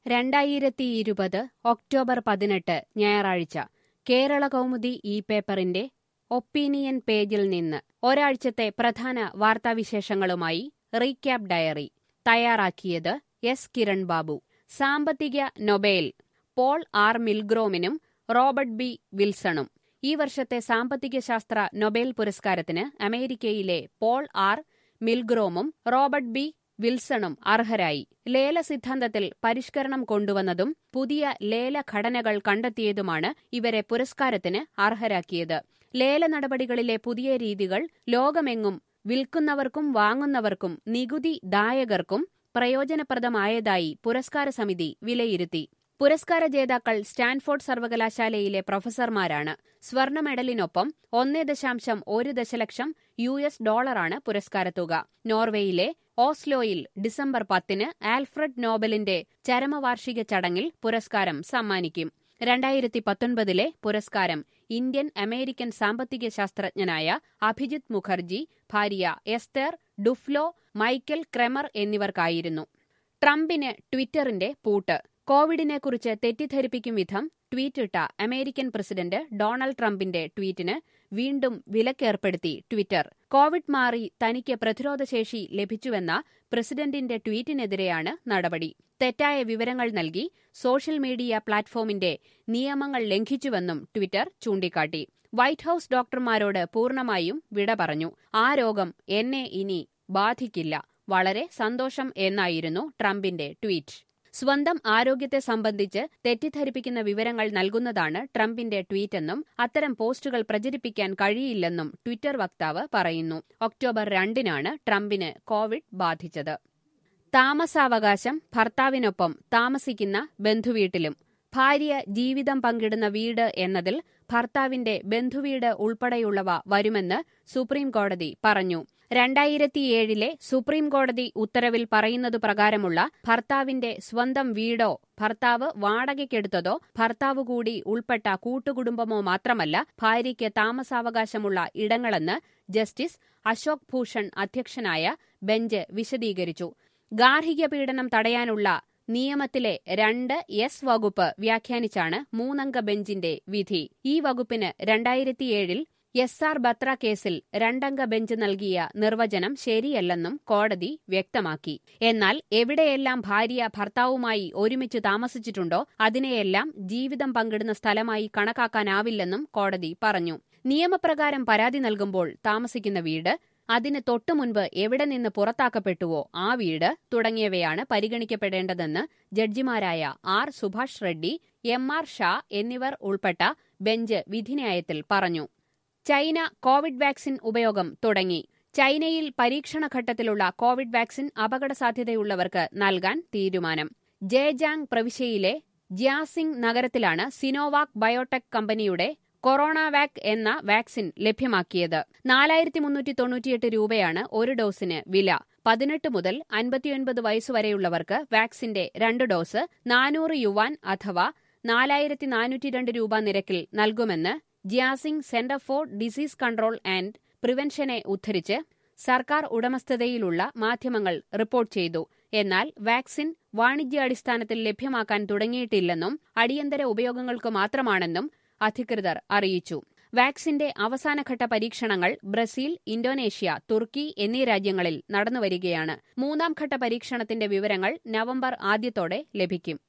രണ്ടായിരത്തി ഇരുപത് ഒക്ടോബർ പതിനെട്ട് ഞായറാഴ്ച കേരള കൗമുദി ഈ പേപ്പറിന്റെ ഒപ്പീനിയൻ പേജിൽ നിന്ന് ഒരാഴ്ചത്തെ പ്രധാന വാർത്താവിശേഷങ്ങളുമായി റീക്യാപ്പ് ഡയറി തയ്യാറാക്കിയത് എസ് കിരൺ ബാബു സാമ്പത്തിക നൊബേൽ പോൾ ആർ മിൽഗ്രോമിനും റോബർട്ട് ബി വിൽസണും ഈ വർഷത്തെ സാമ്പത്തിക ശാസ്ത്ര നൊബേൽ പുരസ്കാരത്തിന് അമേരിക്കയിലെ പോൾ ആർ മിൽഗ്രോമും റോബർട്ട് ബി വിൽസണും അർഹരായി ലേല സിദ്ധാന്തത്തിൽ പരിഷ്കരണം കൊണ്ടുവന്നതും പുതിയ ലേല ഘടനകൾ കണ്ടെത്തിയതുമാണ് ഇവരെ പുരസ്കാരത്തിന് അർഹരാക്കിയത് ലേല നടപടികളിലെ പുതിയ രീതികൾ ലോകമെങ്ങും വിൽക്കുന്നവർക്കും വാങ്ങുന്നവർക്കും നികുതി ദായകർക്കും പ്രയോജനപ്രദമായതായി പുരസ്കാര സമിതി വിലയിരുത്തി പുരസ്കാര ജേതാക്കൾ സ്റ്റാൻഫോർഡ് സർവകലാശാലയിലെ പ്രൊഫസർമാരാണ് സ്വർണ്ണ മെഡലിനൊപ്പം ഒന്നേ ദശാംശം ഒരു ദശലക്ഷം യു എസ് ഡോളറാണ് പുരസ്കാരത്തുക നോർവേയിലെ ഓസ്ലോയിൽ ഡിസംബർ പത്തിന് ആൽഫ്രഡ് നോബലിന്റെ ചരമവാർഷിക ചടങ്ങിൽ പുരസ്കാരം സമ്മാനിക്കും രണ്ടായിരത്തി പത്തൊൻപതിലെ പുരസ്കാരം ഇന്ത്യൻ അമേരിക്കൻ സാമ്പത്തിക ശാസ്ത്രജ്ഞനായ അഭിജിത് മുഖർജി ഭാര്യ എസ്തേർ ഡുഫ്ലോ മൈക്കൽ ക്രെമർ എന്നിവർക്കായിരുന്നു ട്രംപിന് ട്വിറ്ററിന്റെ പൂട്ട് കോവിഡിനെക്കുറിച്ച് തെറ്റിദ്ധരിപ്പിക്കും വിധം ട്വീറ്റിട്ട അമേരിക്കൻ പ്രസിഡന്റ് ഡൊണാൾഡ് ട്രംപിന്റെ ട്വീറ്റിന് വീണ്ടും വിലക്കേർപ്പെടുത്തി ട്വിറ്റർ കോവിഡ് മാറി തനിക്ക് പ്രതിരോധശേഷി ലഭിച്ചുവെന്ന പ്രസിഡന്റിന്റെ ട്വീറ്റിനെതിരെയാണ് നടപടി തെറ്റായ വിവരങ്ങൾ നൽകി സോഷ്യൽ മീഡിയ പ്ലാറ്റ്ഫോമിന്റെ നിയമങ്ങൾ ലംഘിച്ചുവെന്നും ട്വിറ്റർ ചൂണ്ടിക്കാട്ടി വൈറ്റ് ഹൌസ് ഡോക്ടർമാരോട് പൂർണ്ണമായും വിട പറഞ്ഞു ആ രോഗം എന്നെ ഇനി ബാധിക്കില്ല വളരെ സന്തോഷം എന്നായിരുന്നു ട്രംപിന്റെ ട്വീറ്റ് സ്വന്തം ആരോഗ്യത്തെ സംബന്ധിച്ച് തെറ്റിദ്ധരിപ്പിക്കുന്ന വിവരങ്ങൾ നൽകുന്നതാണ് ട്രംപിന്റെ ട്വീറ്റെന്നും അത്തരം പോസ്റ്റുകൾ പ്രചരിപ്പിക്കാൻ കഴിയില്ലെന്നും ട്വിറ്റർ വക്താവ് പറയുന്നു ഒക്ടോബർ രണ്ടിനാണ് ട്രംപിന് കോവിഡ് ബാധിച്ചത് താമസാവകാശം ഭർത്താവിനൊപ്പം താമസിക്കുന്ന ബന്ധുവീട്ടിലും ഭാര്യ ജീവിതം പങ്കിടുന്ന വീട് എന്നതിൽ ഭർത്താവിന്റെ ബന്ധുവീട് ഉൾപ്പെടെയുള്ളവ വരുമെന്ന് സുപ്രീംകോടതി പറഞ്ഞു രണ്ടായിരത്തിയേഴിലെ സുപ്രീംകോടതി ഉത്തരവിൽ പറയുന്നതു പ്രകാരമുള്ള ഭർത്താവിന്റെ സ്വന്തം വീടോ ഭർത്താവ് വാടകയ്ക്കെടുത്തതോ ഭർത്താവ് കൂടി ഉൾപ്പെട്ട കൂട്ടുകുടുംബമോ മാത്രമല്ല ഭാര്യയ്ക്ക് താമസാവകാശമുള്ള ഇടങ്ങളെന്ന് ജസ്റ്റിസ് അശോക് ഭൂഷൺ അധ്യക്ഷനായ ബെഞ്ച് വിശദീകരിച്ചു ഗാർഹിക പീഡനം തടയാനുള്ള നിയമത്തിലെ രണ്ട് എസ് വകുപ്പ് വ്യാഖ്യാനിച്ചാണ് മൂന്നംഗ ബെഞ്ചിന്റെ വിധി ഈ വകുപ്പിന് രണ്ടായിരത്തിയേഴിൽ എസ് ആർ ബത്ര കേസിൽ രണ്ടംഗ ബെഞ്ച് നൽകിയ നിർവചനം ശരിയല്ലെന്നും കോടതി വ്യക്തമാക്കി എന്നാൽ എവിടെയെല്ലാം ഭാര്യ ഭർത്താവുമായി ഒരുമിച്ച് താമസിച്ചിട്ടുണ്ടോ അതിനെയെല്ലാം ജീവിതം പങ്കിടുന്ന സ്ഥലമായി കണക്കാക്കാനാവില്ലെന്നും കോടതി പറഞ്ഞു നിയമപ്രകാരം പരാതി നൽകുമ്പോൾ താമസിക്കുന്ന വീട് അതിന് തൊട്ടുമുൻപ് എവിടെ നിന്ന് പുറത്താക്കപ്പെട്ടുവോ ആ വീട് തുടങ്ങിയവയാണ് പരിഗണിക്കപ്പെടേണ്ടതെന്ന് ജഡ്ജിമാരായ R Subhash Reddy M R Shah എന്നിവർ ഉൾപ്പെട്ട ബെഞ്ച് വിധിന്യായത്തിൽ പറഞ്ഞു ചൈന കോവിഡ് വാക്സിൻ ഉപയോഗം തുടങ്ങി ചൈനയിൽ പരീക്ഷണഘട്ടത്തിലുള്ള കോവിഡ് വാക്സിൻ അപകട സാധ്യതയുള്ളവർക്ക് നൽകാൻ തീരുമാനം ജേജാങ് പ്രവിശ്യയിലെ ജിയാസിംഗ് നഗരത്തിലാണ് സിനോവാക് ബയോടെക് കമ്പനിയുടെ കൊറോണ വാക് എന്ന വാക്സിൻ ലഭ്യമാക്കിയത് നാലായിരത്തി മുന്നൂറ്റി തൊണ്ണൂറ്റിയെട്ട് രൂപയാണ് ഒരു ഡോസിന് വില പതിനെട്ട് മുതൽ അൻപത്തിയൊൻപത് വയസ്സുവരെയുള്ളവർക്ക് വാക്സിന്റെ രണ്ട് ഡോസ് നാനൂറ് യുവാൻ അഥവാ നാലായിരത്തി നാനൂറ്റി രണ്ട് രൂപ നിരക്കിൽ നൽകുമെന്ന് Jiaxing centre for disease control and പ്രിവെൻഷനെ ഉദ്ധരിച്ച് സർക്കാർ ഉടമസ്ഥതയിലുള്ള മാധ്യമങ്ങൾ റിപ്പോർട്ട് ചെയ്തു എന്നാൽ വാക്സിൻ വാണിജ്യാടിസ്ഥാനത്തിൽ ലഭ്യമാക്കാൻ തുടങ്ങിയിട്ടില്ലെന്നും അടിയന്തര ഉപയോഗങ്ങൾക്ക് മാത്രമാണെന്നും അധികൃതർ അറിയിച്ചു വാക്സിന്റെ അവസാനഘട്ട പരീക്ഷണങ്ങൾ ബ്രസീൽ ഇന്തോനേഷ്യ തുർക്കി എന്നീ രാജ്യങ്ങളിൽ നടന്നുവരികയാണ് മൂന്നാം ഘട്ട പരീക്ഷണത്തിന്റെ വിവരങ്ങൾ നവംബർ ആദ്യത്തോടെ ലഭിക്കും